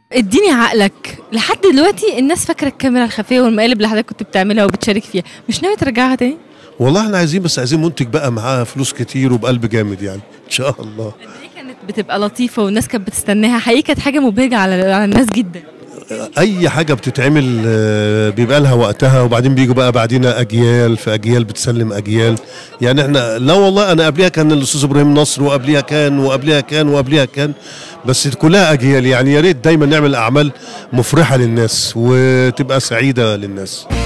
اديني عقلك لحد دلوقتي الناس فاكره الكاميرا الخفيه والمقالب اللي حضرتك كنت بتعملها وبتشارك فيها مش ناوي ترجعها تاني والله احنا عايزين بس عايزين منتج بقى معاه فلوس كتير وبقلب جامد يعني ان شاء الله قد ايه كانت بتبقى لطيفه والناس كانت بتستناها حقيقي كانت حاجه مبهجه على على الناس جدا اي حاجه بتتعمل آه، بيبقى لها وقتها وبعدين بيجوا بقى بعدينا اجيال في اجيال بتسلم اجيال يعني احنا لا والله انا قبليها كان الاستاذ ابراهيم نصر وقبليها كان وقبليها كان وقبليها كان بس كلها اجيال يعني يا ريت دايما نعمل اعمال مفرحه للناس وتبقى سعيده للناس